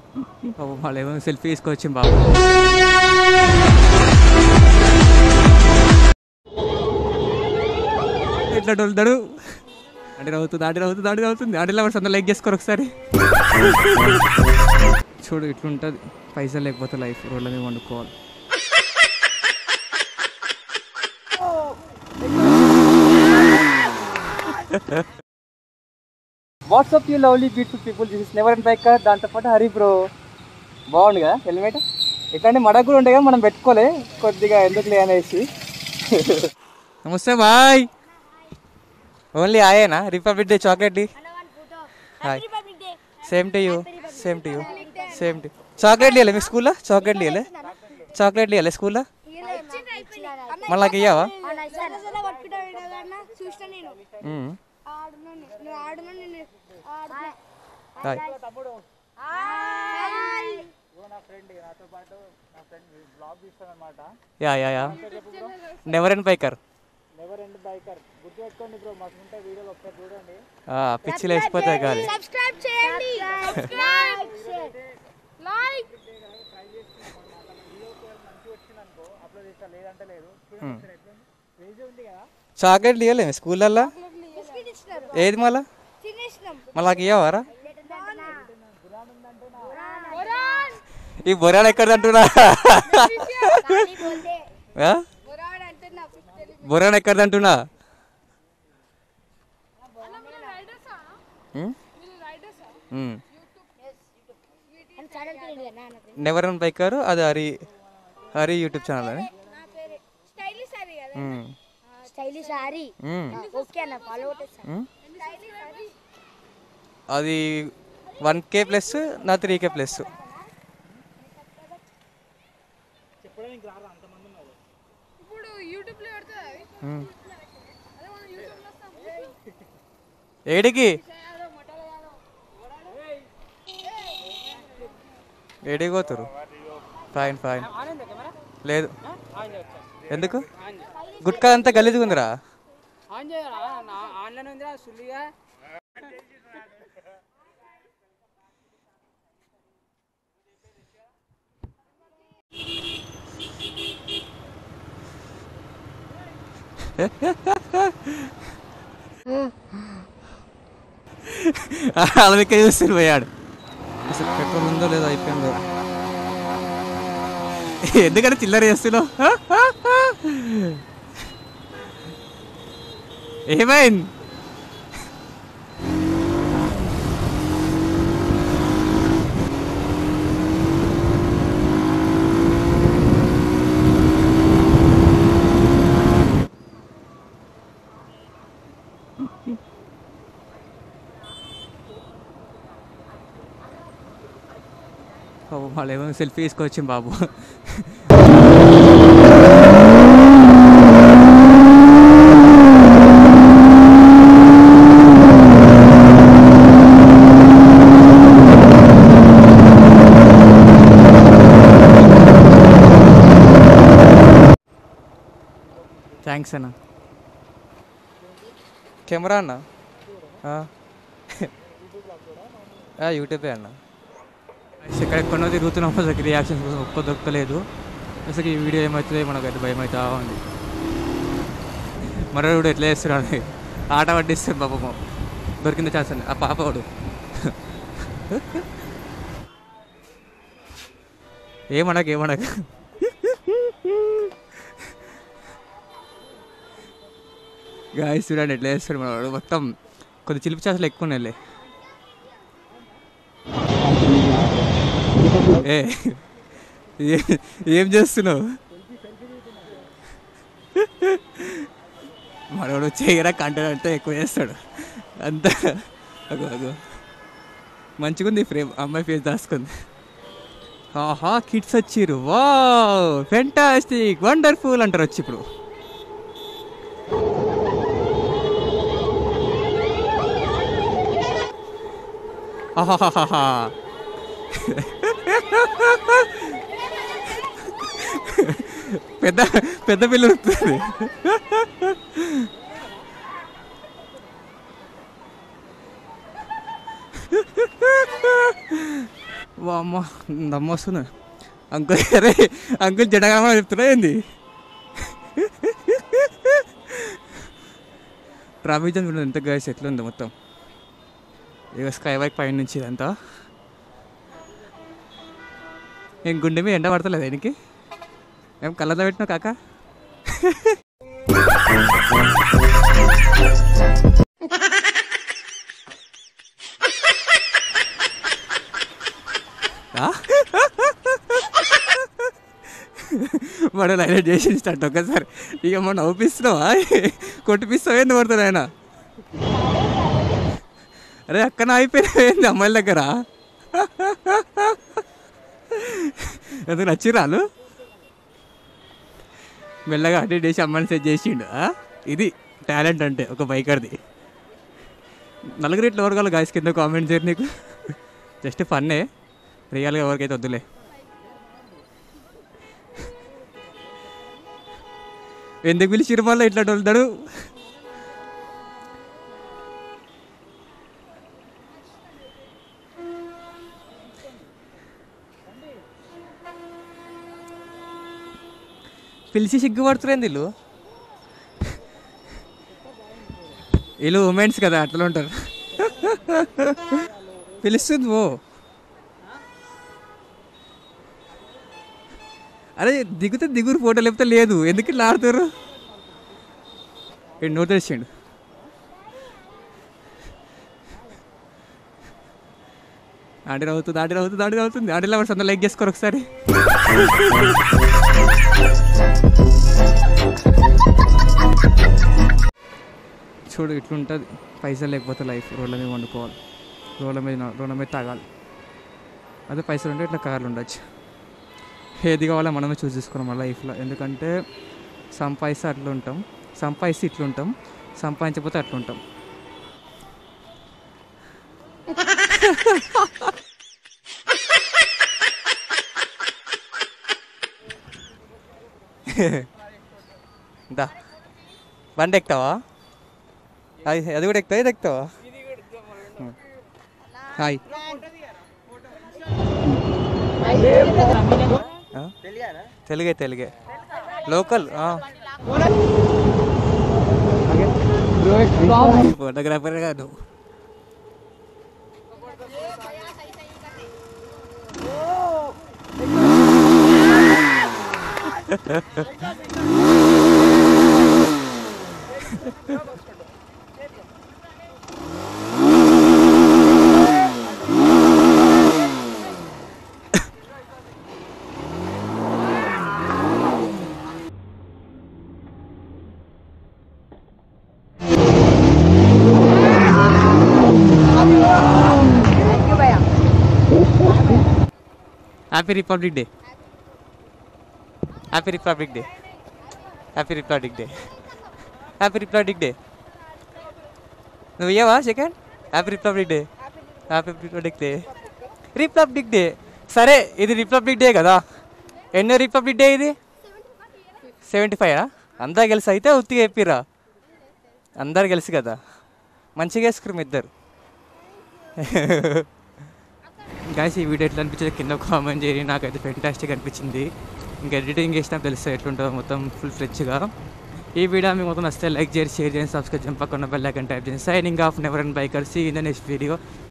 బాబు వాళ్ళు ఏమో సెల్ఫీ తీసుకొచ్చింది బాబు ఎట్లా డొలుతాడు అంటే నవ్వుతుంది ఆడి నవ్వుతుంది ఆడి నవ్వుతుంది ఆడిలో వాడు సొంత లైక్ చేసుకోరు ఒకసారి చూడు ఇట్లుంటుంది పైసలు లేకపోతే లైఫ్ రోడ్ల మీద వండుకోవాలి what's up you lovely beautiful people this is never end bike దాంతోపాటు హరి బ్రో బాగుంది కదా హెల్మెట్ ఇట్లాంటి మడకు కూడా ఉంటాయి కదా మనం పెట్టుకోలే కొద్దిగా ఎందుకులే అనేసి నమస్తే బాయ్ ఓన్లీ ఆయేనా రిపబ్లిక్ డే చాక్లెట్ డి hi same to you same to you same to chocolate ఇవ్వలే మీ స్కూల్లో చాక్లెట్ ఇవ్వలే చాక్లెట్ ఇవ్వలే స్కూల్లో మళ్ళీ నాకు ఇయ్యావా చూసిన నేను మ్మ్. ఆడును నువ్వు ఆడును నేను ఆడును hi yeah yeah yeah never end biker పిచ్చిలు వేసిపోతాయి కాదు సబ్స్క్రైబ్ చేయండి సబ్స్క్రైబ్ లైక్ చాక్లెట్లు ఇవ్వలేము స్కూళ్ళల్లో బిస్కెట్ ఇస్తున్నారు ఏది మళ్ళా తినేసినాం మళ్ళీ నాకు ఇవ్వవారా ఈ బొరాడు ఎక్కడ అంటున్నా ఆ? బొరాడ్ అంటే నా పిచ్చి బొరాడు ఎక్కడ అంటున్నా నెవర్ అండ్ బైకర్ అది హరి హరి యూట్యూబ్ ఛానల్ అని నా పేరే స్టైలిష్ అది కదా మ్మ్. స్టైలిష్ ఆరి మ్మ్. ఓకే అన్న ఫాలో కొట్టేస్తా మ్మ్. స్టైలిష్ ఆరి అది వన్ కే ప్లస్ నా త్రీ కే ప్లస్ ఇప్పుడు యూట్యూబ్ లో పెడతా ఏడికి ఏడికి పోతారు ఫైన్ ఫైన్ లేదు ఎందుకు గుట్కా అంతా గలీజ్గా ఉందిరా ఆన్ చేయరా నా- ఆన్లైన్ ఉందిరా సుల్లిగా అలాగే చూస్తారు పోయాడు అసలు పెట్రోల్ ఉందో లేదో అయిపోయిందో ఎందుకంటే చిల్లర చేస్తున్నావు ఏమైంది బాబు వాళ్ళు ఏమో సెల్ఫీ తీసుకొచ్చింది బాబు థ్యాంక్స్ అన్న కెమెరా అన్న ఆ. ఆ, యూట్యూబే అన్న అసలు ఇక్కడ ఎక్కడో తిరుగుతున్నాం అసలు రియాక్షన్స్ కోసం ఒక్క దొరకలేదు అసలు ఈ వీడియో ఏమవుతుంది మనకైతే భయం అవుతా ఉంది మరో కూడా ఎట్లా చేస్తున్నాడు ఆట పట్టిస్తాడు పాపం దొరికింది ఛాన్స్ అండి ఆ పాపవాడు ఏమనక ఏమనక గాయస్ చూడండి ఎట్లా చేస్తాడు మనవాడు మొత్తం కొద్ది చిలిపి ఛాన్సులు ఎక్కువ ఉన్నాయిలే ఏ ఏ- ఏం చేస్తున్నావు మనోడు చేయరా కంటెంట్ అంటే ఎక్కువ చేస్తాడు అంత అగో అగో మంచిగుంది ఫ్రేమ్ అమ్మాయి ఫేస్ దాచుకుంది ఆహా కిడ్స్ వచ్చిర్రు వా ఫెంటాస్టిక్ వండర్ఫుల్ అంటారు వచ్చి ఇప్పుడు ఆహాహాహా పెద్ద పెద్ద పిల్ల వస్తుంది అమ్మ దమ్మ వస్తుంది అంకుల్ అరే అంకుల్ జడగా చెప్తున్నా ఏంది ట్రాఫిక్ జామ్ చూడండి ఎంత గైస్ ఎట్లుంది మొత్తం ఇక స్కై బైక్ పైన నుంచి ఇదంతా ఏం గుండె మీద ఎండ పడతలేదు దీనికి ఏం కళ్ళతో పెట్టినావు కాక ఆ? వాడు హైలైట్ చేసి స్టార్ట్ ఒక్కసారి ఇక మనం నవ్వుపిస్తున్నావా కొట్టిపిస్తావు ఏంది పడుతుంది ఆయన అరే అక్కడ అయిపోయింది అమ్మాయిల దగ్గర ఎందుకు నచ్చిరాలు మెల్లగా అటు ఇటు చేసి అమ్మాయిని సెట్ చేసిండు ఆ? ఇది టాలెంట్ అంటే ఒక బైకర్ది నలుగురు ఇట్లా ఎవరికాలు గాయస్ కింద కామెంట్ చేయరు నీకు జస్ట్ ఫన్నే రియల్గా ఎవరికైతే వద్దులే ఎందుకు పిలిచిరు మళ్ళీ ఇట్లా వెళ్తాడు పిలిచి సిగ్గుపడుతురేంది వీళ్ళు వీళ్ళు ఉమెన్స్ కదా అట్లా ఉంటారు పిలుస్తుంది ఓ అరే దిగితే దిగురు ఫోటో లేకపోతే లేదు ఎందుకు ఇట్లా ఆడుతారు వీడు నోట్ తెచ్చిండు ఆడి అవుతుంది ఆడి అవుతుంది ఆడి అవుతుంది ఆడి లవర్స్ అందరూ లైక్ చేసుకోరు ఒకసారి చూడు ఇట్లుంటుంది పైసలు లేకపోతే లైఫ్ రోడ్ల మీద వండుకోవాలి రోడ్ల మీద న- రోడ్ల మీద తాగాలి అదే పైసలు ఉంటే ఇట్లా కార్లు ఉండొచ్చు ఏది కావాలో మనమే చూస్ చేసుకోవాలి మన లైఫ్లో ఎందుకంటే సంపాదిస్తే అట్లా ఉంటాం సంపాదిస్తే ఇట్లుంటాం సంపాదించకపోతే అట్లుంటాం దా బండి ఎక్కుతావా అది అది కూడా ఎక్కుతావా ఇది ఎక్కుతావా హాయ్ ఆ? తెలుగే తెలుగే లోకల్ ఫోటోగ్రాఫర్ కాదు happy republic day happy republic day happy republic day happy republic day నువ్వు ఇయ్యవా second happy republic day happy republic day republic day సరే ఇది రిపబ్లిక్ డే కదా ఎన్నో రిపబ్లిక్ డే ఇది సెవెంటీ ఫైవ్ అందరు కలిసి అయితే ఉత్తిగా చెప్పిరా అందరు కలిసి కదా మంచిగా వేసుకురు మీ ఇద్దరు గాయస్ ఈ వీడియో ఎట్లా అనిపించింది కింద కామెంట్ చేయండి నాకైతే ఫెంటాస్టిక్ అనిపించింది ఇంకా ఎడిటింగ్ చేసినా తెలుస్తుంది ఎట్లుంటుందో మొత్తం ఫుల్ ఫ్రెష్గా ఈ వీడియో మీకు మొత్తం నచ్చితే లైక్ చేసి షేర్ చేయండి సబ్స్క్రైబ్ చేయండి పక్కన బెల్ ఐకన్ టైప్ చేయండి signing off never end biker see in the next video